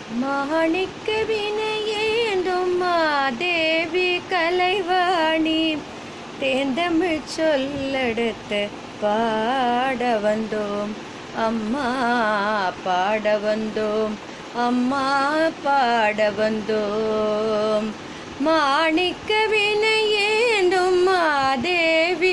மாணிக்க வினையேண்டும் மாதேவி கலைவாணி தேந்தமிழ் சொல்லெடுத்து பாட வந்தோம் அம்மா பாட வந்தோம் அம்மா பாட வந்தோம் மாணிக்க வினையேண்டும் மாதேவி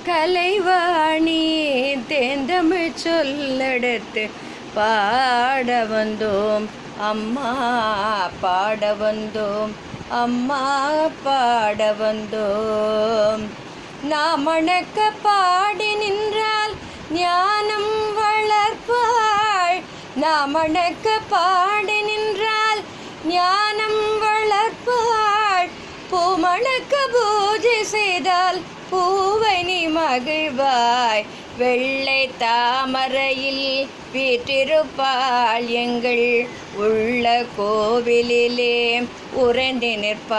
கலைவாணி தேந்தமிழ் சொல்லெடுத்து பாட வந்தோம் அம்மா பாட வந்தோம் அம்மா பாட வந்தோம் நாமணக்க பாடி நின்றால் ஞானம் வளர்ப்பாள் நாமணக்க பாடி நின்றால் ஞானம் வளர்ப்பாள் பூமணக்க பூஜை செய்தால் பூவை நீ மகிழ்வாய் வெள்ளை தாமரையில் வீற்றிருப்பாள் எங்கள் உள்ள கோவிலிலே உறைந்து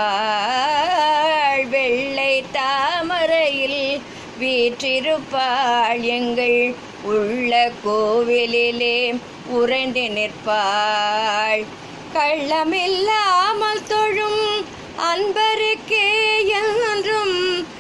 நிற்பாள் வெள்ளை தாமரையில் வீற்றிருப்பாள் எங்கள் உள்ள கோவிலிலே உறைந்து நிற்பாள் கள்ளமில்லாமல் தொழும் அன்பருக்கே என்றும்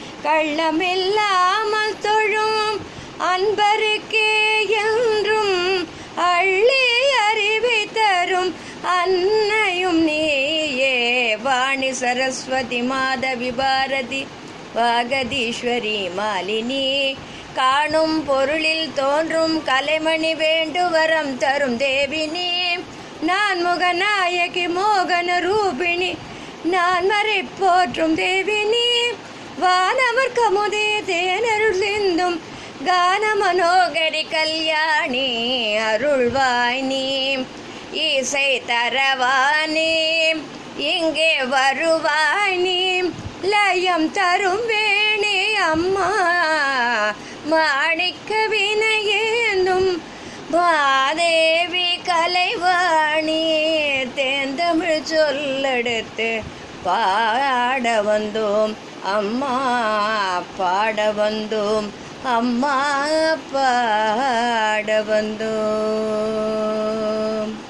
கள்ளமில்லாமல் தொழும் அன்பருக்கே என்றும் அள்ளி அறிவை தரும் அன்னையும் நீயே வாணி சரஸ்வதி மாதவி பாரதி வாகதீஸ்வரி மாலினி காணும் பொருளில் தோன்றும் கலைமணி வேண்டுவரம் தரும் தேவினி நான் முகநாயகி மோகன ரூபிணி நான் மறை போற்றும் தேவினி வானவர் கமுதே தேனருள் சிந்தும் கான மனோகரி கல்யாணி அருள்வாய் நீ இசை தரவானே இங்கே வருவாய் நீ லயம் தரும் வேணி அம்மா மாணிக்க வினையேந்தும் மாதேவி கலைவாணி தேந்தமிழ் சொல்லெடுத்து பாட வந்தோம் அம்மா பாட வந்தோம் அம்மா பாட வந்தோம்